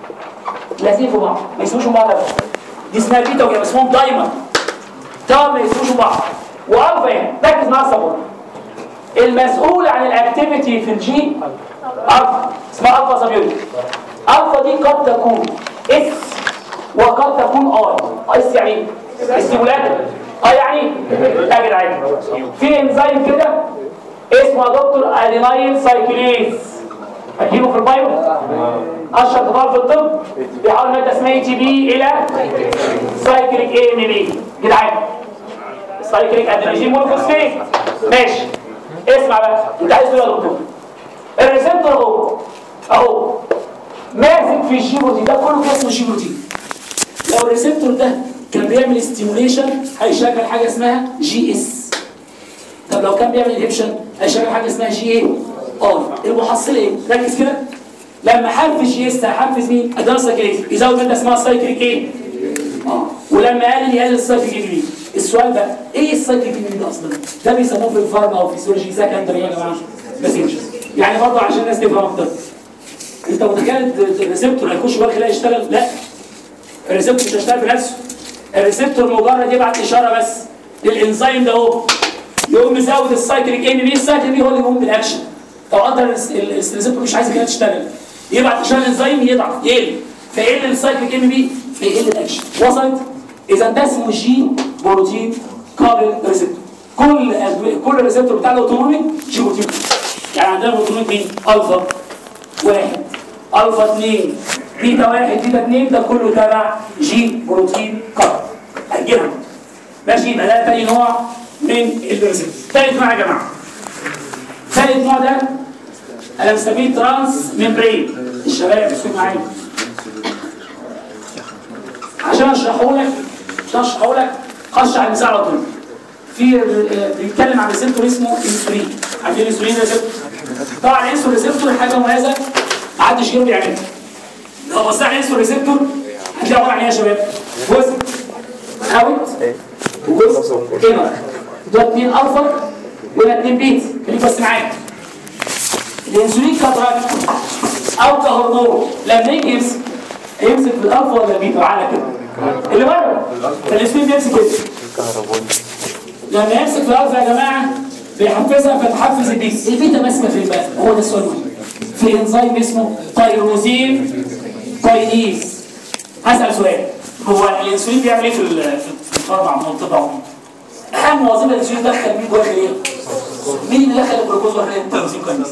لازقين في بعض ما يسيبوش من بعض ابدا دي اسمها بيتا وجاما اسمهم دايما توأم ما يسيبوش من بعض والفا يعني ركز مع الصبر المسؤول عن الاكتيفيتي في الجي الفا اسمها الفا سبيوتيك الفا دي قد تكون اس وقد تكون اي اس يعني ايه؟ استيمولاتور اه يعني لا يا جدعان في انزيم كده اسمه يا دكتور ادينايل سايكليز هتجيبه في البايو اشهر كتاب في الطب بيحول ماده اسمها اي تي بي الى سايكليك اي ام بي جدعان سايكليك ادرينالين مونوفوسفيت ماشي اسمع بقى انت عايز تقول يا دكتور الريسبتور اهو اهو ماسك في الجي بروتين ده كله اسمه جي بروتين لو الريسبتور ده كان بيعمل ستيموليشن هيشغل حاجه اسمها جي اس طب لو كان بيعمل انهبشن هيشغل حاجه اسمها جي ايه اه المحصله ايه ركز كده لما حفز جي اس هيحفز مين ادرس سايكليز يزود ماده اسمها سايكليك ايه اه ولما قلل يقلل السايكليك ايه السؤال بقى ايه السايكليك ايه ده اصلا ده بيسموه في الفارما او فيسيولوجي سكندري يا جماعه مسنجر يعني برضه عشان الناس تفهم اكتر انت متخيل الريسبتور هيخش جوه الخلايا يشتغل لا الريسبتور مش هيشتغل بنفسه الريسبتور مجرد يبعت اشاره بس للانزيم ده اهو يقوم مزود السايكليك ام بي السايكليك بي هو اللي يقوم بالاكشن طب قدر الريسبتور مش عايز كده تشتغل يبعت اشاره للانزيم يضعف يقل فيقل السايكليك ام بي فيقل الاكشن وصلت اذا ده اسمه جي بروتين قابل ريسبتور كل أدوية- كل ريسبتور بتاع الاوتونومي جي بروتين يعني عندنا الاوتونومي مين الفا واحد الفا 2 بيتا واحد بيتا 2 ده كله تبع جي بروتين قابل هتجيبها ماشي يبقى ده تاني نوع من الريسبتور تالت نوع يا جماعه ثالث نوع ده انا بسميه ترانس ممبرين الشباب اسمعوا معايا عشان اشرحه لك عشان اشرحه لك خش على المثال على طول في آه، بيتكلم عن ريسبتور اسمه انسولين عارفين الانسولين ريسبتور طبعا الانسولين ريسبتور حاجه مميزه ما حدش غيره بيعملها لو بصيت على الانسولين ريسبتور هتلاقي عباره عن ايه يا شباب؟ جزء اوت وجزء انر ده اتنين الفا ولا اتنين بيت خليك بس معايا الانسولين كدرج او كهرمون لما يجي يمسك يمسك في الالفا ولا البيتا على كده اللي بره فالانسولين بيمسك كده لما يمسك في الالفا يا جماعه بيحفزها فتحفز البيتا البيتا ماسكه في البال هو ده السؤال المهم. في انزيم اسمه تايروزين كاينيز هسال سؤال هو الانسولين بيعمل ايه في ال- في الفرع عموما الطب عموما اهم وظيفه الانسولين دخل مين جوه ايه مين اللي دخل الجلوكوز جوه الخليه التايروزين كاينيز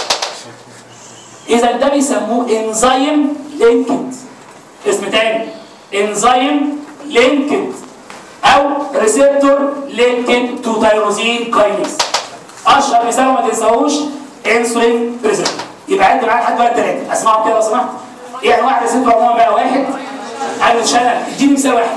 اذا ده بيسموه انزيم لينكد اسم تاني انزيم لينكد او ريسبتور لينكد تو تايروزين كاينيز اشهر مثال ما تنساهوش انسولين ريسبتور يبقى عد معايا لحد بقى ثلاثه اسمعوا كده لو سمحت يعني واحد ريسبتور عموما بقى واحد عايز اتشنق اديني مثال واحد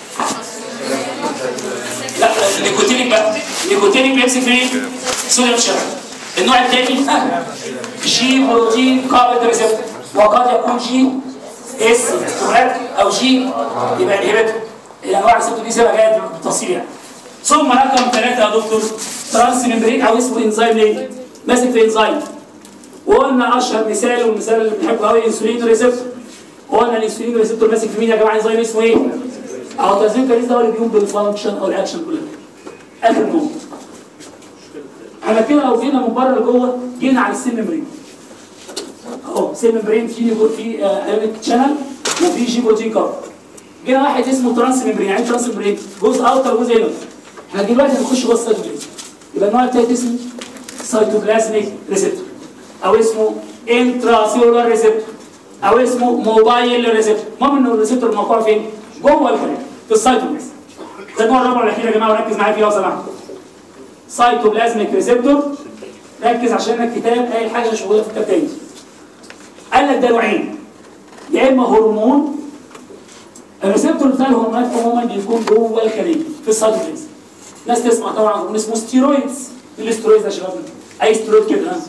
لا النيكوتينيك بقى النيكوتينيك بيمسك في ايه؟ صوديوم شانل النوع الثاني آه. جي بروتين قابل ريسبتور وقد يكون جي اس استمرار او جي يبقى انهبيتور الانواع الريسبتور دي سيبها جايه بالتفصيل يعني ثم رقم ثلاثه يا دكتور ترانس ممبرين او اسمه انزيم ليه؟ ماسك في انزيم وقلنا اشهر مثال والمثال اللي بنحبه قوي الانسولين ريسبتور وقلنا الانسولين ريسبتور ماسك في مين يا جماعه انزيم اسمه ايه؟ او تنظيم كريز ده هو اللي بيقوم بالفانكشن او الاكشن كلها اخر نقطه على كده لو جينا من بره لجوه جينا على السيل ممبرين اهو سيل ممبرين في نيبو في ايونيك شانل وفي جي بروتين كارب جينا واحد اسمه ترانس ممبرين يعني إيه ترانس ممبرين جزء اوتر وجزء انر احنا دلوقتي هنخش جوه السيتوبلازم يبقى النوع التالت اسمه سيتوبلازميك ريسبتور او اسمه انتراسيولار ريسبتور او اسمه موبايل ريسبتور المهم ان الريسبتور موقعه فين؟ جوه الخليه في السيتوبلازم ده النوع الرابع والاخير يا جماعه وركز معايا فيه لو سمحت سايتوبلازميك ريسبتور ركز عشان الكتاب قايل حاجه مش موجوده في الكتاب تاني قال لك ده نوعين يا اما هرمون الريسبتور بتاع الهرمونات عموما بيكون جوه الخليه في السايتوبلازم ناس تسمع طبعا هرمون اسمه ستيرويدز ايه الاسترويدز يا شباب اي ستيرويد كده ها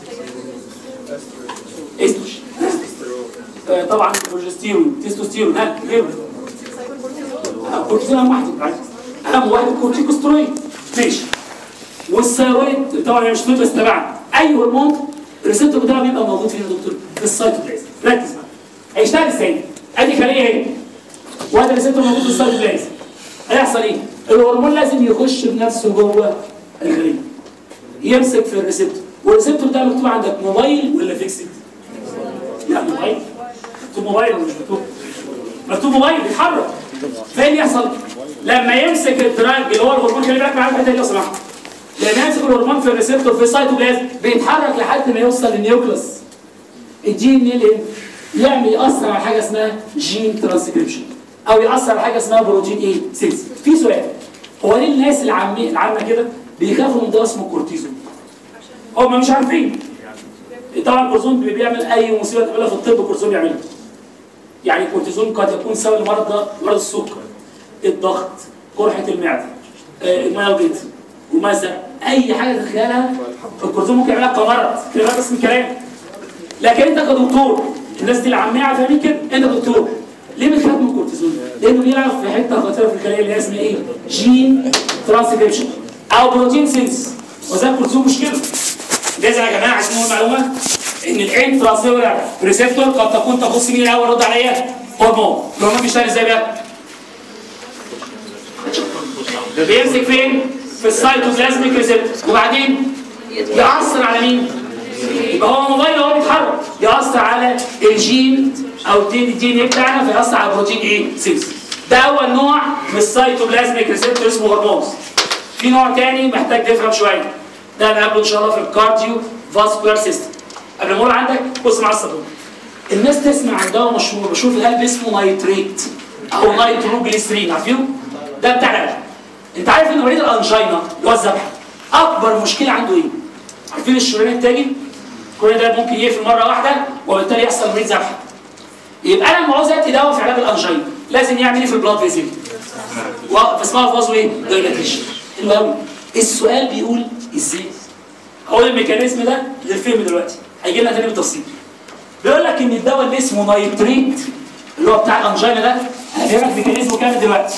استروش آه، طبعا بروجستيرون تستوستيرون ها غيره آه، كورتيزون اهم واحد اهم واحد كورتيكوسترويد ماشي والثيرويد طبعا مش سترويد بس تبعنا اي هرمون الريسبتور بتاعه بيبقى موجود فين يا دكتور في السايتوبلازم ركز بقى هيشتغل ازاي ادي خليه اهي وهذا الريسبتور موجود في السايتوبلازم هيحصل ايه الهرمون لازم يخش بنفسه جوه الخليه يمسك في الريسبتور والريسبتور ده مكتوب عندك موبايل ولا فيكسد؟ لا موبايل مكتوب موبايل ولا مش مكتوب؟ مكتوب موبايل بيتحرك فين يحصل؟ لما يمسك الدراج اللي هو الهرمون خلي بالك معايا الحته دي لو سمحت لما يمسك الهرمون في الريسبتور في السيتوبلازم بيتحرك لحد ما يوصل للنيوكلس الجين يلقن يعمل يأثر على حاجه اسمها جين ترانسكريبشن او يأثر على حاجه اسمها بروتين ايه؟ سيلز في سؤال هو ليه الناس العاميه العامه كده بيخافوا من دواء اسمه كورتيزون؟ هم مش عارفين طبعا الكورتيزون بيعمل اي مصيبه تقابلها في الطب الكورتيزون بيعملها يعني الكورتيزون قد يكون سبب لمرضى مرض السكر الضغط قرحه المعده آه، الميالجيت ومزق اي حاجه تتخيلها الكورتيزون ممكن يعملها كمرض كده بقى اسم الكلام لكن انت كدكتور الناس دي العاميه فاهمين كده انت دكتور ليه بتخاف من الكورتيزون؟ لانه بيلعب في حته خطيره في الخليه اللي هي اسمها ايه؟ جين ترانسكريبشن او بروتين سينس وزي الكورتيزون مشكله لازم يا جماعه عشان نقول معلومه ان الانتراسيلولار ريسبتور قد تكون تخص مين الاول رد عليا؟ هرمون الهرمون بيشتغل ازاي بقى؟ بيمسك فين؟ في السيتوبلازميك ريسبتور وبعدين يأثر على مين؟ يبقى هو موبايل هو بيتحرك يأثر على الجين او الدي الدي بتاعنا فيأثر على البروتين ايه؟ سيلز ده اول نوع من السيتوبلازميك ريسبتور اسمه هرمونز في نوع تاني محتاج تفهم شويه ده هنقابله ان شاء الله في الكارديو فاسكولار سيستم قبل ما اقول عندك بص مع الصابون الناس تسمع عن دواء مشهور مشهور في القلب اسمه نايتريت او نايتروجليسرين عارفينه؟ ده بتاع القلب انت عارف ان مريض الانجينا اللي هو الذبح اكبر مشكله عنده ايه؟ عارفين الشريان التاجي؟ كل ده ممكن يقفل مره واحده وبالتالي يحصل مريض ذبح يبقى انا لما عاوز ادي دواء في علاج الانجينا لازم يعمل ايه في البلاد فيزل؟ فاسمها فازو ايه؟ دايلاتيشن حلو قوي السؤال بيقول ازاي؟ هقول الميكانيزم ده للفيلم دلوقتي هيجي لنا تاني بالتفصيل بيقول لك ان الدواء اللي اسمه نايتريت اللي هو بتاع الانجينا ده هفهمك ميكانيزمه كامل دلوقتي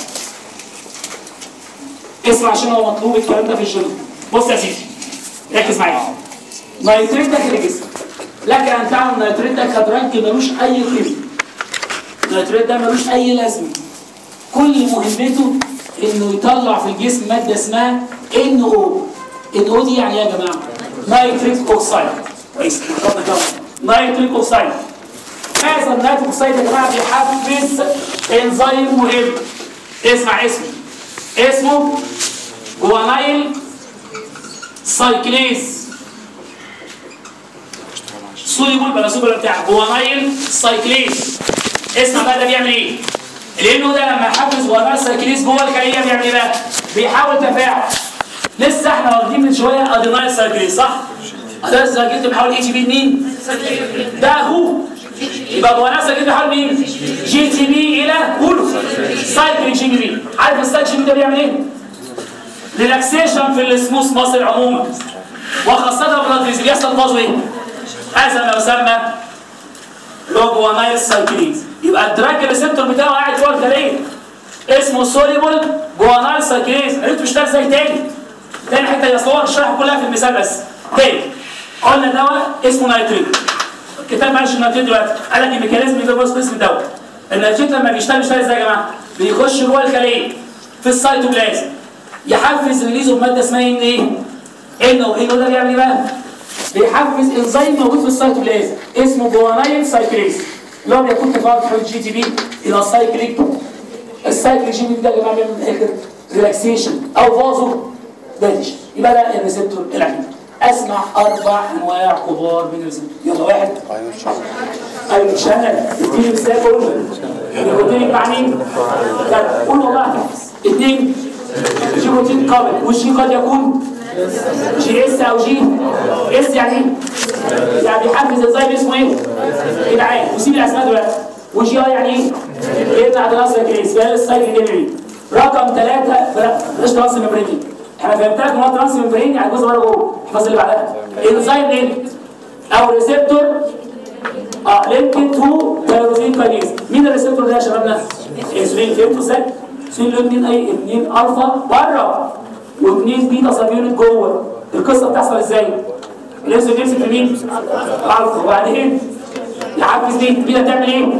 اسمع عشان هو مطلوب الكلام ده في الجنوب بص يا سيدي ركز معايا نايتريت داخل الجسم لك ان تعلم نايتريت ده كدرج ملوش اي قيمه نايتريت ده ملوش اي لازمه كل مهمته انه يطلع في الجسم ماده اسمها ان او ان او دي يعني ايه يا جماعه نايتريك اوكسايد كويس خدنا كده نايتريك اوكسايد هذا النيتريك اوكسايد يا جماعه بيحفز انزيم مهم اسمع اسمه اسمه جوانايل سايكليز سوليبول بلا سوليبول بتاع جوانايل سايكليز اسمع بقى ده بيعمل ايه لانه ده لما يحفز جوانايل سايكليز جوه الخليه بيعمل ايه بقى بيحاول تفاعل لسه احنا واخدين من شويه ادينايل سايكليز صح ادينايل سايكليز بيحاول اي تي بي مين ده اخوه يبقى جوانايل سايكليز بيحاول مين جي تي بي الى قولوا سايكليك جي بي عارف السايكليك جي بي ده بيعمل ايه ريلاكسيشن في السموث ماسل عموما وخاصة في بيحصل فازو ايه؟ هذا ما يسمى لوجوانايل سايكليز يبقى الدراج ريسبتور بتاعه قاعد جوه الخليه اسمه سوليبل جوانايل سايكليز عرفت بيشتغل ازاي تاني تاني حته هي صور الشرح كلها في المثال بس تاني قلنا دواء اسمه نايتريت الكتاب معلش النايتريت دلوقتي قال لك الميكانيزم ده بص اسم الدواء النايتريت لما بيشتغل بيشتغل ازاي يا جماعه؟ بيخش جوه الخليه في السيتوبلازم يحفز ريليز ماده اسمها ان ايه؟ انه انه ده بيعمل ايه بقى؟ بيحفز انزيم موجود في السيتوبلازم اسمه جوانايل سايكليز اللي هو بيكون تفاعل تحويل جي تي بي الى سايكليك السايكليك جي بي ده يا جماعه بيعمل من الاخر ريلاكسيشن او فازو دايليشن يبقى ده الريسبتور العجيب اسمع اربع انواع كبار من الريسبتور يلا واحد ايوه شغل اديني مثال قول الروتين مع مين؟ لا قول والله هتحفظ اثنين جي روتين قابل والجي قد يكون جي اس او جي اس يعني ايه؟ يعني بيحفز انزيم اسمه ايه؟ العين وسيب الاسماء دلوقتي وجي اي يعني ايه؟ يمنع دراسه الجنس بقى السايكل جنري رقم ثلاثه بلاش تراس ممبرين احنا فهمت لك ان هو تراس ممبرين يعني جزء ورا جوه الفاز اللي بعدها انزيم لينك او ريسبتور اه لينك تو تيروزين كاينيز مين الريسبتور ده يا شبابنا؟ انسولين فهمتوا ازاي؟ انسولين له اثنين اي اثنين الفا بره واثنين بيتا سب يونت جوه القصه بتحصل ازاي؟ الانسولين بيمسك في مين؟ الفا وبعدين يحفز مين؟ بيتا تعمل ايه؟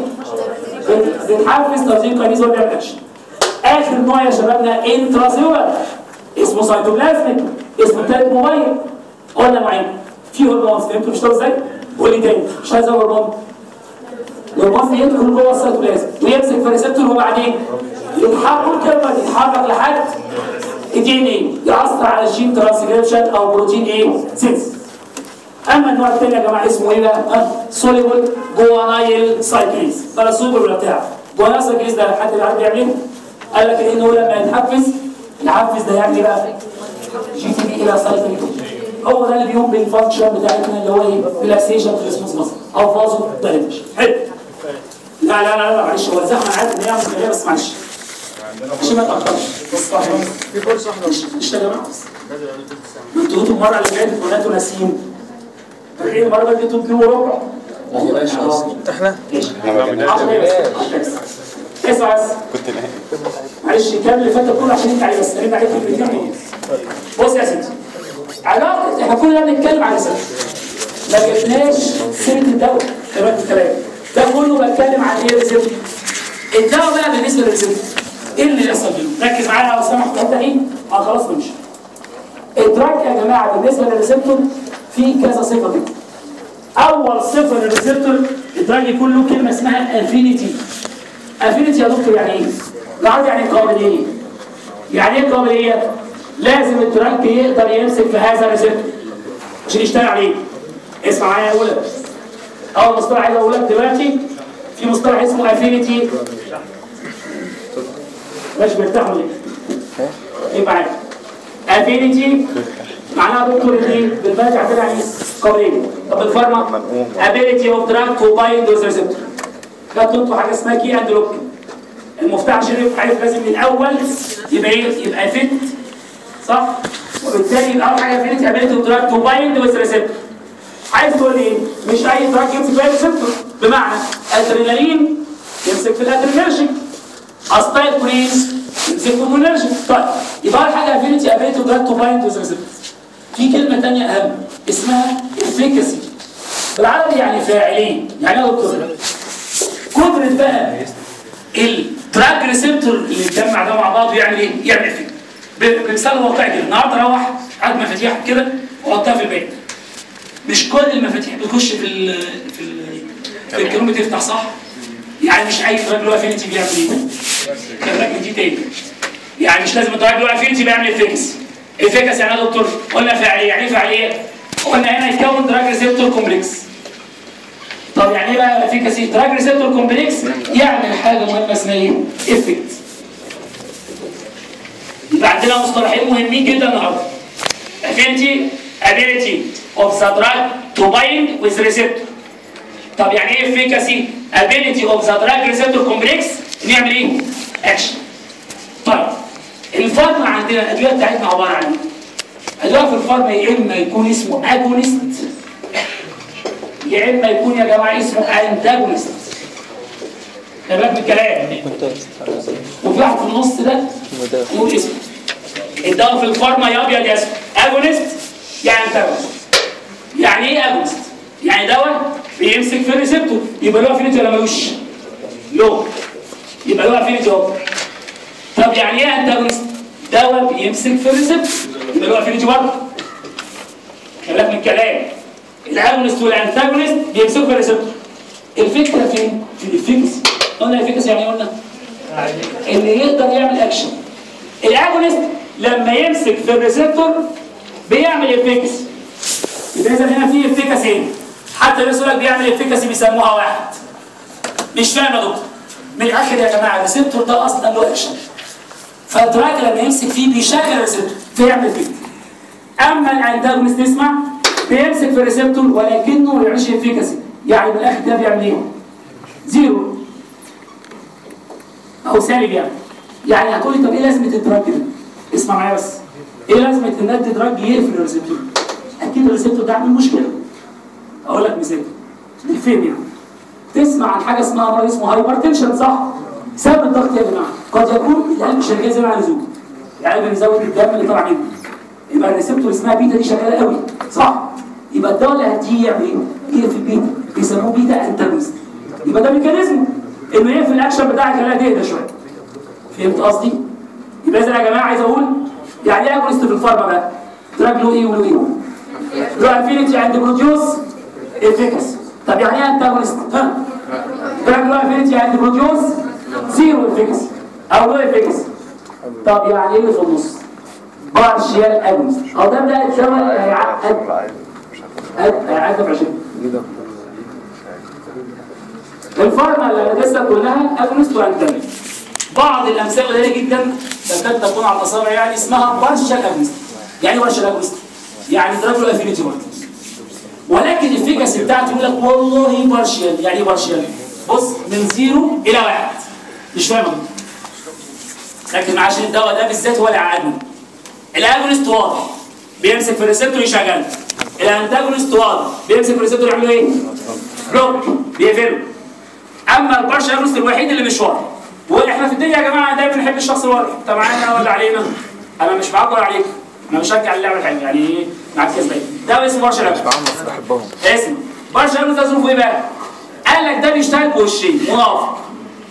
بتحفز تيروزين كاينيز وهو بيعمل اكشن اخر نوع يا شبابنا انتراسيولر اسمه سيتوبلازميك اسمه الثالث موبايل قلنا نوعين في هرمونز فهمتوا بيشتغلوا ازاي؟ قول لي تاني مش عايز هرمون الهرمون يدخل جوه السيتوبلازم ويمسك في الريسبتور وبعدين يتحرك كده يتحرك لحد الدي ان ايه يأثر على الجين ترانسكريبشن او بروتين ايه سينس اما النوع الثاني يا جماعه اسمه ايه بقى؟ سوليبل جوانايل سايكليز بلا سوبر ولا بتاع جوانايل سايكليز ده حد اللي عارف يعمل ايه؟ قال لك ان هو لما يتحفز يحفز ده يعمل ايه بقى؟ جي تي بي الى سايكليز هو ده اللي بيقوم بالفانكشن بتاعتنا اللي هو ايه؟ ريلاكسيشن في الاسموس مصر او فازو دايليتيشن حلو لا لا لا لا معلش هو الزحمه انا عارف ان هي مش بس معلش عشان ما تاخرش بس في فرصة احنا مش مش يا جماعه بس انتوا قلتوا المره اللي فاتت وناتوا ناسيين فاكرين المره اللي فاتت كيلو وربع ماشي اصلا احنا ماشي احنا ما بنعملش 10 دقايق بس 10 دقايق. اسمع بس كنت نايم معلش الكلام اللي فات ده كله عشان انت عليه بس رد عليك في الفيديو بص يا سيدي علاقه احنا كلنا بنتكلم على سيرة ما جبناش سيره الدواء دلوقتي الكلام ده كله بتكلم عن ايه ريسبت الدواء بقى بالنسبه للريسبت ايه اللي يحصل له ركز معايا لو سمحت في الحته دي اه خلاص نمشي الدراج يا جماعه بالنسبه للريسبتور في كذا صفه كده اول صفه للريسبتور الدراج يكون له كلمه اسمها افينيتي افينيتي يا دكتور يعني ايه؟ العربي يعني قابليه يعني ايه قابليه؟ لازم الدراج يقدر يمسك في هذا الريسبتور عشان يشتغل عليه اسمع معايا يا اولاد اول مصطلح عايز اقول لك دلوقتي في مصطلح اسمه افينيتي مش مرتاح ليه؟ ايه معاك؟ افينيتي معناها دكتور ايه؟ بالبلد عندنا يعني قابليه طب الفارما ability of drug to bind with receptor خدتوا انتوا حاجه اسمها كي اند لوك المفتاح عشان يبقى عارف لازم من الاول يبقى ايه؟ يبقى فيت صح؟ وبالتالي يبقى اول حاجه ability ability of drug to bind with receptor عايز تقول ايه؟ مش اي دراج يمسك في اي ريسبتور بمعنى ادرينالين يمسك في الادرينالجيك استايل كولين يمسك في الكولينرجيك طيب يبقى اول حاجه افينيتي ابيليتي دراج تو بايند وذ ريسبتور في كلمه ثانيه اهم اسمها افيكاسي بالعربي يعني فاعلين يعني ايه يا دكتور؟ قدره بقى الدراج ريسبتور اللي اتجمع ده مع بعضه يعمل ايه؟ يعمل افكت بمثال واقعي كده النهارده اروح هات مفاتيح كده وحطها في البيت مش كل المفاتيح بتخش في ال في ال في الكروم بتفتح صح؟ يعني مش اي دراج له افينيتي بيعمل ايه؟ خلي بالك من دي تاني يعني مش لازم الدراج له افينيتي بيعمل افيكس افيكس يعني ايه يا دكتور؟ قلنا فعاليه يعني ايه فعاليه؟ قلنا هنا يتكون دراج ريسبتور كومبلكس طب يعني ايه بقى افيكاسي؟ دراج ريسبتور كومبلكس يعمل حاجه مهمه اسمها ايه؟ افكت يبقى عندنا مصطلحين مهمين جدا النهارده affinity ability of the drug to bind with receptor طب يعني ايه efficacy ability of the drug receptor complex نعمل ايه اكشن طيب الفارما عندنا الادويه بتاعتنا عباره عن ايه ادويه في الفارما يا اما يكون اسمه اجونست يا اما يكون يا جماعه اسمه انتاجونست خلي بالك من الكلام وفي واحد في النص ده نقول اسمه الدواء في الفارما يا ابيض يا اسود اجونست يعني انتاجونست يعني ايه اجونست يعني دواء بيمسك في الريسبتور يبقى له افينيتي ولا ملوش له يبقى له افينيتي اهو طب يعني ايه انتاجونست دواء بيمسك في الريسبتور يبقى له افينيتي برضه خلي بالك من الكلام الاجونست والانتاجونست بيمسكوا في الريسبتور الفكره فين؟ في الافيكسي قلنا الافيكسي يعني إيه قلنا اللي يقدر يعمل اكشن الاجونست لما يمسك في الريسبتور بيعمل افيكسي يبقى اذا هنا في افيكاسي حتى الناس يقول لك بيعمل افيكاسي بيسموها واحد مش فاهم يا دكتور من الاخر يا جماعه الريسبتور ده اصلا له اكشن فالدراج لما يمسك فيه بيشغل الريسبتور فيعمل فيه اما الانتاجونست نسمع بيمسك في الريسبتور ولكنه ما بيعملش افيكاسي يعني من الاخر ده بيعمل ايه؟ زيرو او سالب يعني يعني هتقولي طب ايه لازمه الدراج ده؟ اسمع معايا بس ايه لازمه ان ادي دراج يقفل الريسبتور؟ اكيد الريسبتور ده عامل مشكله اقول لك مثال الفين يعني تسمع عن حاجه اسمها مرض اسمه هايبرتنشن صح؟ سبب الضغط يا جماعه قد يكون القلب شغال زي ما عايزه يعني بيزود الدم اللي طالع منه يبقى الريسبتور اسمها بيتا دي شغاله قوي صح؟ يبقى الدواء اللي هتيجي يعمل ايه؟ يقفل بيتا بيسموه بيتا انتاجونست يبقى ده ميكانيزم انه يقفل الاكشن بتاعك خليها تهدى شويه فهمت قصدي؟ يبقى اذا يا جماعه عايز اقول يعني ايه اجونست في الفارما بقى؟ دراج له ايه وله ايه؟ لو افينيتي عند بروديوس افيكس طب يعني ايه انتاجونست ها دراج لو افينيتي عند بروديوس زيرو افيكس او لو افيكس طب يعني ايه اللي في النص بارشيال اجونست او ده بقى شبه هيعقد هيعقد في عشان الفارما اللي لسه كلها اجونست وانتاجونست بعض الامثله قليله جدا تكاد تكون على الاصابع يعني اسمها بارشال اجونست يعني ايه بارشال اجونست يعني دراج لو افينيتي برضه ولكن الفيجاس بتاعته يقول لك والله بارشيال يعني ايه بارشيال بص من زيرو الى واحد مش فاهم لكن عشان الدواء ده بالذات هو اللي عقدنا الاجونست واضح بيمسك في الريسبتور يشغله الانتاجونست واضح بيمسك في الريسبتور يعمل له ايه؟ بلوك بيقفله اما البارشال اجونست الوحيد اللي مش واضح واحنا في الدنيا يا جماعه دايما نحب الشخص الواضح انت معانا ولا علينا؟ انا مش معبر عليك انا بشجع اللعبه الحلوه يعني ايه معاك كسبان ده اسمه بارشال اجونست بس بحبهم اسمه بارشا اجونست ده ظروفه ايه بقى؟ قال لك ده بيشتغل بوشين منافق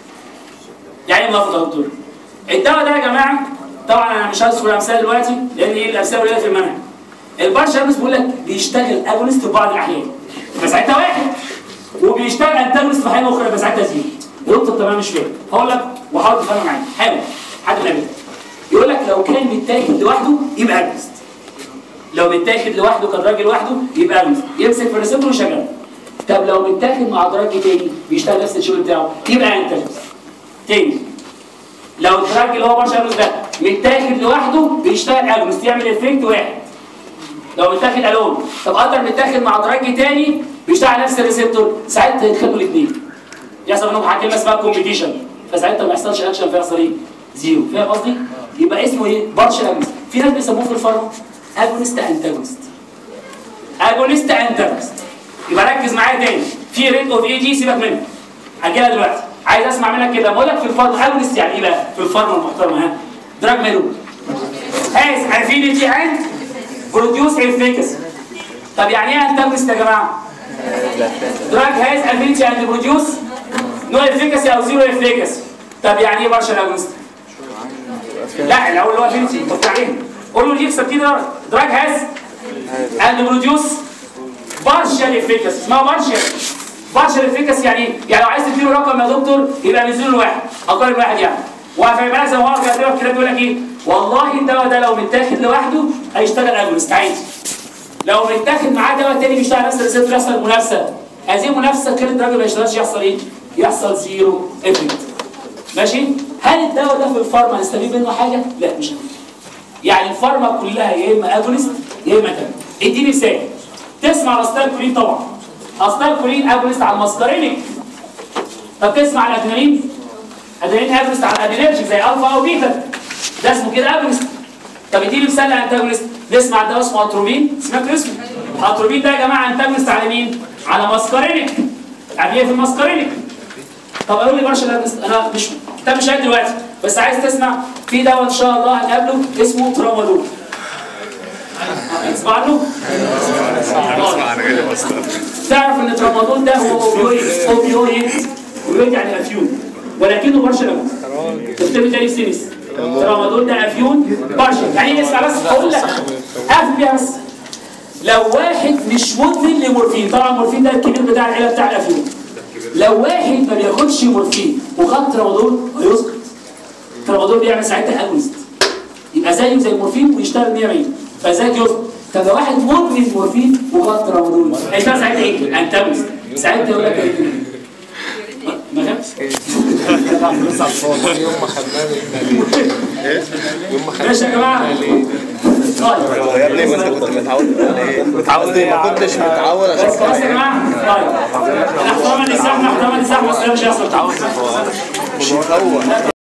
يعني ايه منافق يا دكتور؟ الدواء ده يا جماعه طبعا انا مش هذكر الامثله دلوقتي لان ايه الامثله قليله في المنهج البارشا اجونست بيقول لك بيشتغل اجونست في بعض الاحيان يبقى ساعتها واحد وبيشتغل انتاجونست في احيان اخرى يبقى ساعتها زيرو يا دكتور تمام مش فاهم هقول لك وحاول تفهم معايا حاول حد من يقول لك لو كان متاخد لوحده يبقى اجونست لو متاخد لوحده كان راجل لوحده يبقى اجونست يمسك في الريسبتور ويشغله طب لو متاخد مع دراج تاني بيشتغل نفس الشغل بتاعه يبقى انتاجونست تاني لو الدراج اللي هو بشر ده متاخد لوحده بيشتغل اجونست يعمل افكت واحد لو متاخد الون طب اقدر متاخد مع دراج تاني بيشتغل نفس الريسبتور ساعتها يتخدوا الاثنين يحصل منهم حاجه كلمه اسمها كومبيتيشن فساعتها ما يحصلش اكشن فيحصل ايه؟ زيرو فاهم قصدي؟ يبقى اسمه ايه؟ بارشل اجونست في ناس بيسموه في الفارما اجونست انتاجونست اجونست انتاجونست يبقى ركز معايا تاني في ريت اوف اي جي سيبك منه هجيلها دلوقتي عايز اسمع منك كده بقول لك في الفارما اجونست يعني ايه بقى؟ في الفارما المحترمه ها؟ دراج مالو هاز افينيتي اند بروديوس افيكس طب يعني ايه انتاجونست يا جماعه؟ دراج هاز افينيتي اند بروديوس نو افيكاسي او زيرو افيكاسي طب يعني ايه بارشل اجونست؟ لا الاول اللي هو افينيتي طب عليه قول له اللي يكسب كده دراج هاز اند بروديوس بارشل افيكاسي اسمها بارشل بارشل افيكاسي يعني ايه؟ يعني لو عايز تديله رقم يا دكتور يبقى من زيرو لواحد اقل من واحد يعني وفي بالك زي ما هو كده كده بيقول لك ايه؟ والله الدواء ده لو متاخد لوحده هيشتغل اجونست عادي لو متاخد معاه دواء تاني بيشتغل نفس الريسبتور يحصل منافسه هذه المنافسه كل الدرجه ما يشتغلش يحصل ايه؟ يحصل زيرو افكت ماشي؟ هل الدواء ده في الفارما هنستفيد منه حاجه؟ لا مش هنستفيد يعني الفارما كلها يا اما اجونست يا اما تاني اديني مثال تسمع الاستال كولين طبعا الاستال كولين اجونست على الماسكارينيك طب تسمع الادرينالين ادرينالين اجونست على الادرينرجيك زي الفا او بيتا ده اسمه كده اجونست طب اديني مثال لانتاجونست نسمع الدواء اسمه اتروبين سمعت اسمه اتروبين ده يا جماعه انتاجونست على مين؟ على ماسكارينيك يعني ايه في الماسكارينيك طب قولوا لي برشا الأجنس- انا مش كتاب مش قاعد دلوقتي بس عايز تسمع في دواء ان شاء الله هنقابله اسمه ترامادول تسمع له؟ تعرف ان ترامادول ده هو اوبيويد اوبيويد اوبيويد يعني افيون ولكنه برشا الأجنس. تكتب تاني في سينس ترامادول ده افيون برشا يعني ايه اسمع بس اقول لك قافل بيها بس لو واحد مش مدمن لمورفين طبعا المورفين ده الكبير بتاع العيله بتاع الافيون لو واحد ما بياخدش مورفين وخد ترامادول هيسقط ترامادول بيعمل ساعتها اجونست يبقى زيه زي المورفين ويشتغل 100 100 فذاك يسقط طب لو واحد مدمن مورفين وخد ترامادول هيشتغل ساعتها ايه؟ انتاجونست ساعتها يقول لك إيه؟ ما فهمتش؟ يوم ما خلاني يوم ما ماشي يا جماعه طيب يا ابني ما انت كنت متعود عليه متعود ما كنتش متعود عشان بس خلاص يا جماعه طيب احنا احترام النساء احنا احترام النساء بس ده مش هيحصل تعود مش متعود